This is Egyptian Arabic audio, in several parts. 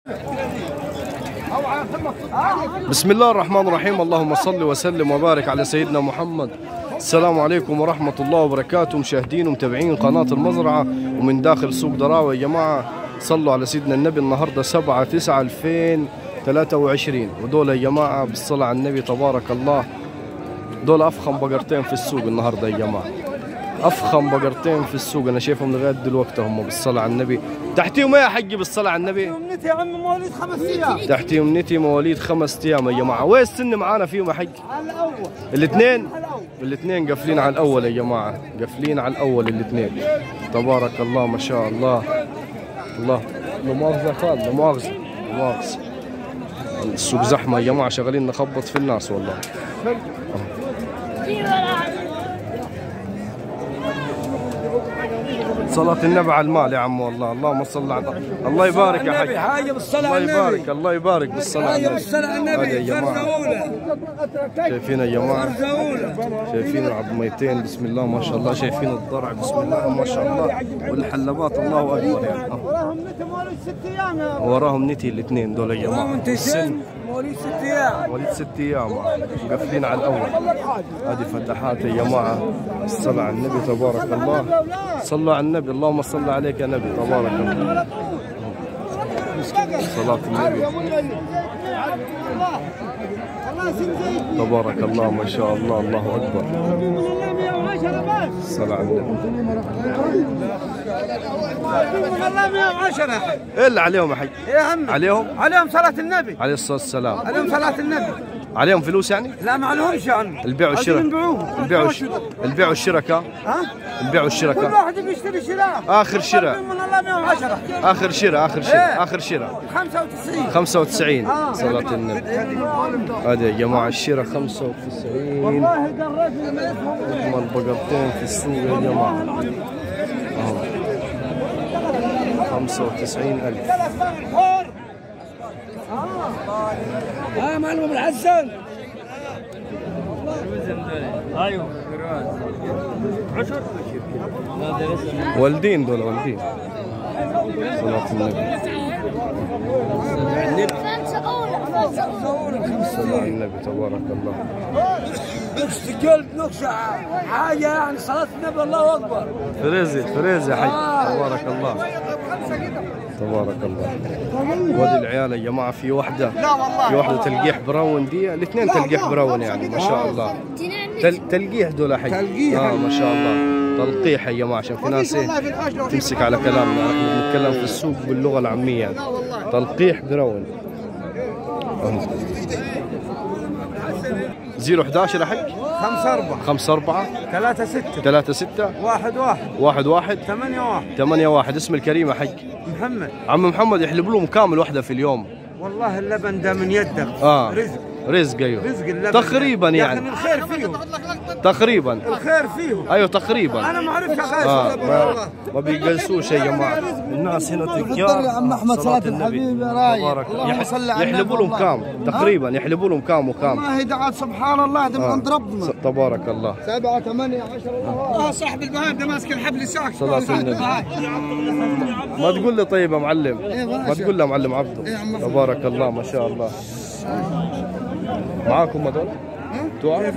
بسم الله الرحمن الرحيم اللهم صل وسلم وبارك على سيدنا محمد السلام عليكم ورحمة الله وبركاته مشاهدين ومتابعين قناة المزرعة ومن داخل سوق دراوة يا جماعة صلوا على سيدنا النبي النهاردة 7 9 2023 ودول يا جماعة بالصلاة على النبي تبارك الله دول أفخم بقرتين في السوق النهاردة يا جماعة أفخم بقرتين في السوق أنا شايفهم لغاية دلوقتي هم بالصلاة على النبي تحتيهم إيه يا حجي بالصلاة على النبي امنتي يا عم مواليد خمس ايام تحتيهم نتي مواليد خمس ايام يا جماعه وين السن معانا فيهم يا حج على الاول الاثنين على الاول الاثنين قافلين على الاول يا جماعه قافلين على الاول الاثنين تبارك الله ما شاء الله الله لا مؤاخذه خالد لا مؤاخذه لا مؤاخذه السوق زحمه يا جماعه شغالين نخبط في الناس والله صلاة النبي على المال يا عم والله اللهم صل على الله يبارك يا حج حاجه بالصلاه الله يبارك الله يبارك بالصلاة على حاجه النبي بالصلاه على هذا يا النبي جماعة فرزه اولى شايفين يا جماعة فرزه اولى شايفين العظميتين بسم الله ما شاء الله شايفين الضرع بسم الله ما شاء الله والحلبات الله اكبر يعني وراهم نتي مواليد ست ايام يا وراهم نتي الاثنين دول يا جماعه وانت السن سن مواليد ست ايام وليد ست ايام قافلين على الاول هذه فتحات يا جماعه الصلاة على النبي تبارك الله صلوا على النبي اللهم صل عليك يا نبي تبارك الله صلاة النبي تبارك الله ما شاء الله الله اكبر الصلاة على النبي والله 110 ايه اللي عليهم يا حي يا عم عليهم عليهم صلاة النبي عليه الصلاة والسلام عليهم صلاة النبي عليهم فلوس يعني لا ما عليهمش يا عم البيع والشراء عايزين يبيعوهم. البيع والش... البيع والشراء كام ها البيع والشراء كل كام واحد بيشتري شراء آخر شراء. من الله 110 اخر شراء اخر شراء إيه. اخر شراء 95 95 صلاة النبي هذا يا جماعة الشراء 95 والله قريت لما يفهم اجمل بقرتين في السوق يا جماعة اهو 95 ألف ها معلم الحسن والدين دول والدين صلاة النبي خمسة أولى خمسة أولى صلاة على النبي تبارك الله نقص قلب نقص حاجه يعني صلاه النبي الله اكبر فريزي فريزي حي تبارك الله تبارك الله ودي العيال يا جماعة في واحدة لا والله في واحدة تلقيح براون دي الاثنين تلقيح براون يعني ما شاء الله تل... تلقيح دول حي تلقيح. اه ما شاء الله تلقيح يا جماعة عشان في ناس إيه تمسك على كلامنا احنا بنتكلم في السوق باللغة العامية يعني. تلقيح براون زيرو 11 يا حق 5 4 5 4 3 6 3 6 1 1 1 1 8 1 8 1 اسم الكريم يا حق محمد عم محمد يحلب لهم كامل واحدة في اليوم والله اللبن ده من يدك اه رزق رزق ايوه رزق اللبن تقريبا ده. يعني لكن الخير فيهم تقريبا الخير فيهم ايوه تقريبا انا ما اعرفش غايش اه اللبن ما, والله ما بيجلسوش يا جماعه الناس هنا تجار يا عم أحمد صلاة النبي. الحبيب يا رايق. تبارك اللهم يح- صل على يحلبوا لهم النبي كام تقريبا يحلبوا لهم كام وكام والله دعاء سبحان الله ده من آه. عند ربنا س- تبارك الله سبعة ثمانية عشرة اه صاحب البهائم ده ماسك الحبل ساك صلاة النبي ما تقول لي طيب يا معلم ما تقول لي يا معلم عبده تبارك الله ما شاء الله معاكم هذول؟ توعى؟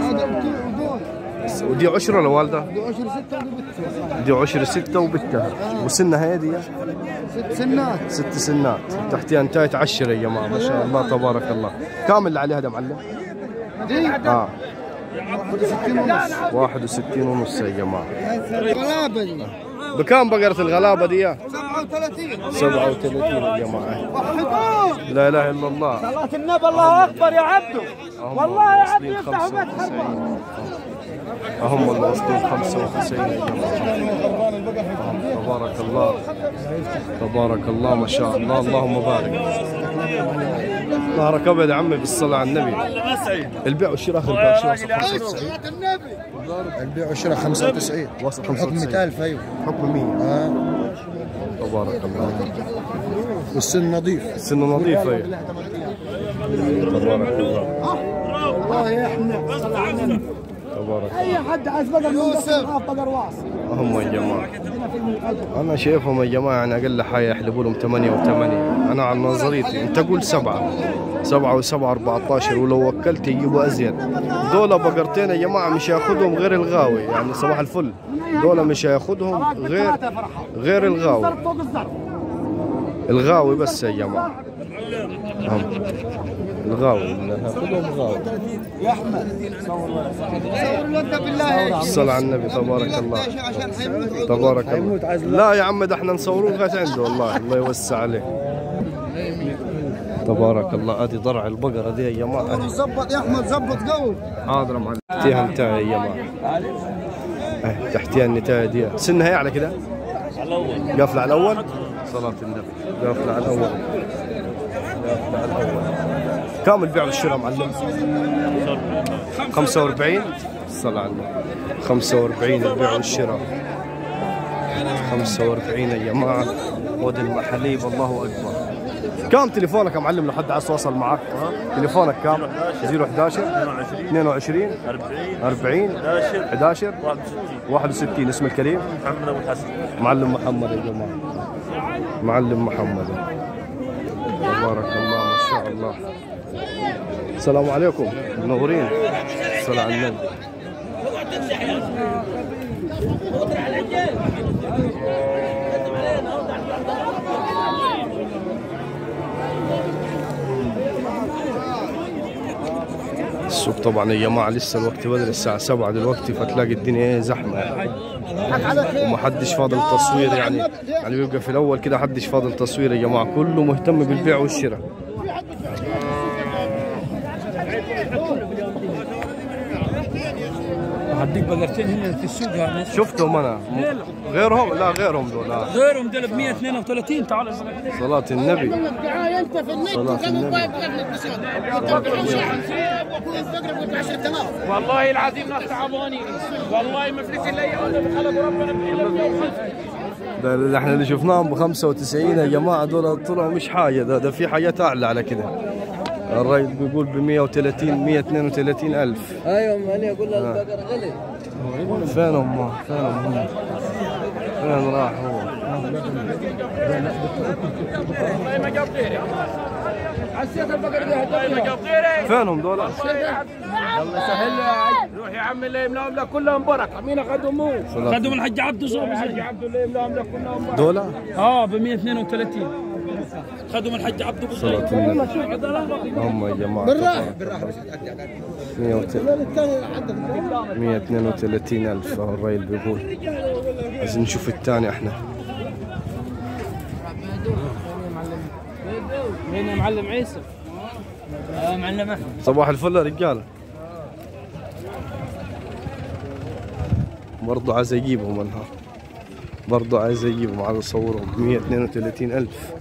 ودي عشرة لوالدة دي عشر ستة ودي بنت دي عشر ستة وبتها وسنها هذه ست سنات ست سنات تحتها انتهى تعشر يا جماعة ما شاء الله تبارك الله كم اللي عليها ده معلم؟ دي اه 61 ونص 61 ونص يا جماعة غلابة دي بكم بقرة الغلابة دي؟ 37 37 يا جماعة وحدود لا إله إلا الله صلاة النبي الله اكبر يا عبده والله يا عبده واصلين يفتحوا بيت 95 هم اللي واصلين 95 يا جماعة تبارك الله تبارك الله ما شاء الله اللهم بارك ظهرك ابيض يا عمي بالصلاة على النبي البيع والشراء اخر بيع والشراء وصل 95 البيع والشراء 95 وصل حكم 95 20000 ايوه حكم 100 اه تبارك الله والسن نظيف السن نظيفة هي تبارك الله والله احنا تبارك اي حد عايز بقر يوسف بقر واصل هم يا جماعة أنا شايفهم يا جماعة يعني أقل حاجة يحلبوا لهم ثمانية وثمانية أنا عن نظريتي أنت قول سبعة سبعة وسبعة 14 ولو وكلت يجيبوا أزيد دول بقرتين يا جماعة مش ياخذهم غير الغاوي يعني صباح الفل دول مش هياخذهم غير غير الغاوي فوق الزرع الغاوي بس يا جماعة هم. الغاوي اللي هاخذهم غاوي يا احمد الصلاة على النبي تبارك الله تبارك الله لا يا عم ده احنا نصوروه لغايه عنده والله الله يوسع عليه تبارك الله ادي ضرع البقرة دي يا جماعة زبط يا احمد زبط قوي حاضر يا معلم تحتيها النتاية يا جماعة اه تحتيها النتاية دي سنها هي على كده قافلة على الأول صلاة النبي قافلة على الأول قافلة على الأول كم البيع والشراء معلم 45 الصلاة على النبي 45 البيع والشراء 45 يا جماعة ودي المحاليب الله أكبر كم تليفونك يا معلم لو حد عايز يتواصل معك تليفونك كم 011 22 40 11 11 61 اسم الكريم محمد ابو الحسن معلم محمد يا جماعة معلم محمد تبارك الله ما شاء الله السلام عليكم منورين الصلاة على النبي السوق طبعا يا جماعة لسه الوقت بدري الساعة 7 دلوقتي فتلاقي الدنيا ايه زحمة يعني. وما حدش فاضل تصوير يعني يعني بيبقى في الاول كده حدش فاضل تصوير يا جماعه كله مهتم بالبيع والشراء هديك بقرتين هنا في السوق هذا شفتهم انا غيرهم لا غيرهم دول آه. غيرهم دول ب 132 تعال البقرتين. صلاة النبي صلاة النبي والله العظيم ناس تعبانين والله ما فلس الا اياه ولا خلق ربنا الا ب ده اللي احنا اللي شفناهم ب 95 يا جماعه دول طلعوا مش حاجه ده, ده في حاجات اعلى على كده الراجل بيقول ب 130 132 الف ايوه ما انا اقول لها البقر غلي فين هم فين هم فين راح هو والله ما جاب غيري حسيت البقر ده والله ما جاب غيري فينهم دول الله يسهل لك روح يا عم اللي يملاهم لك كلهم بركه مين اخذهم هو؟ صلاة. اخذهم الحج عبده صوب الحج عبده اللي يملاهم لك كلهم بركه دول اه ب 132 اخذهم الحج عبده بالضبط. صلاة النبي هم يا جماعة بالراحة 132 ألف أهو الراجل بيقول عايزين نشوف الثاني احنا مين يا معلم عيسى؟ اه معلم احمد صباح الفل يا رجالة برضو عايز اجيبهم انا برضو عايز اجيبهم عايز اصورهم 132 ألف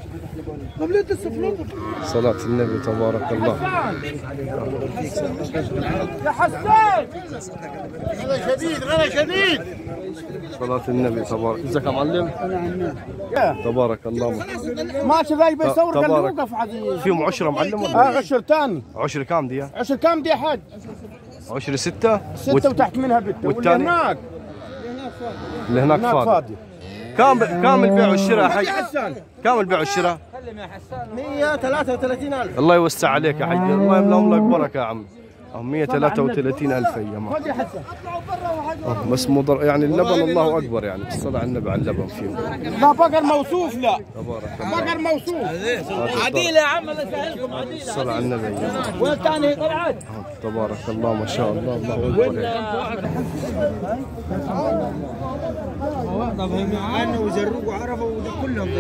صلاة النبي تبارك الله يا حسان صلاة النبي تبارك ازيك يا معلم تبارك الله ما شفاي بيصور قال تبارك. لي وقف عزيز فيهم عشرة معلم ولا اه عشر تاني عشرة كام دي عشر كام دي حد عشرة ستة ستة وتحت منها بنت واللي والتاني؟ هناك اللي هناك هناك فاضي فاضي كام كام البيع والشراء يا حاج حسان كام البيع والشراء 133000 الله يوسع عليك يا حاج الله يملاهم لك بركة يا عم أه 133 ألف يا جماعة خذ يا حسان أه بس مضر يعني اللبن الله أكبر يعني بالصلاة على النبي على اللبن فيهم لا بقر موصوف لا تبارك الله بقر موصوف عديله يا عم الله يسهلكم عديله الصلاة على النبي يا جماعة والثاني طلعت أه تبارك الله ما شاء الله الله أكبر يعني. طب هم معانا وزروق وعرفوا وده كلهم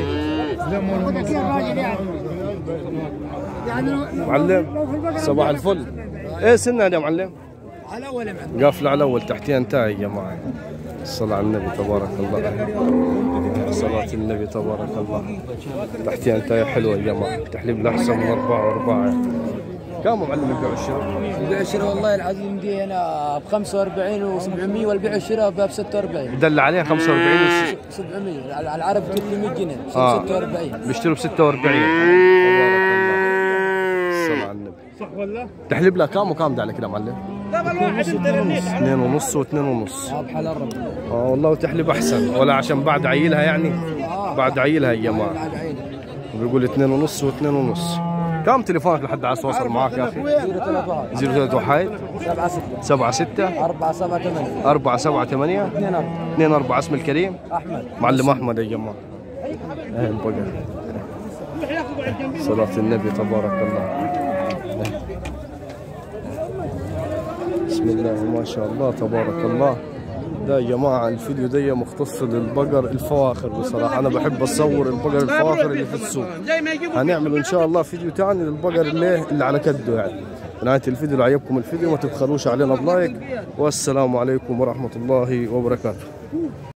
معلم صباح الفل ايه سنة يا معلم على اول معلم قافلة على الأول تحتها انتهى يا جماعة الصلاة على النبي تبارك الله صلاة النبي تبارك الله تحتها انتهى حلوة يا جماعة تحليب الأحسن من أربعة وأربعة كم معلم البيع والشراء؟ البيع والشراء والله العظيم دي هنا ب 45 و700 والبيع والشراء ب 46 بدل عليها 45 وس- 700 على العرب 300 جنيه آه. 46 بيشتروا ب 46 تبارك الله الصلاة على النبي صح ولا؟ تحليب لها كام وكام ده على كده معلم؟ اثنين ونص واثنين ونص اه بحلال ربنا اه والله وتحلب احسن ولا عشان بعد عيلها يعني بعد عيلها يا جماعه بعد عيني بيقول اثنين ونص واثنين ونص كم تليفونك لحد عايز يتواصل معك يا اخي 031 031 7 6 7 6 4 7 8 4 7 8 2 4 2 4 اسم الكريم احمد معلم احمد يا جماعه اهل بقى صلاة النبي تبارك الله بسم الله ما شاء الله تبارك الله ده يا جماعة الفيديو ده مختص للبقر الفواخر بصراحة أنا بحب أصور البقر الفواخر اللي في السوق هنعمل إن شاء الله فيديو تاني للبقر اللي, اللي على كده يعني نهاية الفيديو لو عجبكم الفيديو ما تبخلوش علينا بلايك والسلام عليكم ورحمة الله وبركاته